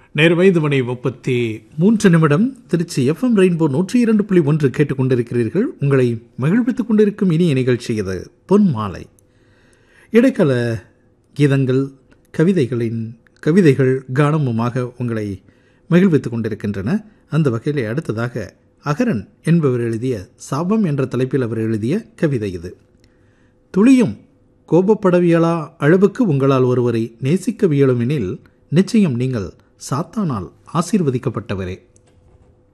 நேரம் ஐந்து மணி முப்பத்தி மூன்று நிமிடம் திருச்சி எஃப்எம் ரெயின்போ நூற்றி இரண்டு புள்ளி ஒன்று கேட்டுக்கொண்டிருக்கிறீர்கள் உங்களை மகிழ்வித்துக் கொண்டிருக்கும் இனிய நிகழ்ச்சி இது பொன் மாலை இடைக்கால கீதங்கள் கவிதைகளின் கவிதைகள் கானமுமாக உங்களை மகிழ்வித்துக் கொண்டிருக்கின்றன அந்த வகையிலே அடுத்ததாக அகரன் என்பவர் எழுதிய சாபம் என்ற தலைப்பில் அவர் எழுதிய கவிதை இது துளியும் கோபப்படவியலா அளவுக்கு உங்களால் ஒருவரை நேசிக்கவியலுமெனில் நிச்சயம் நீங்கள் சாத்தானால் ஆசீர்வதிக்கப்பட்டவரே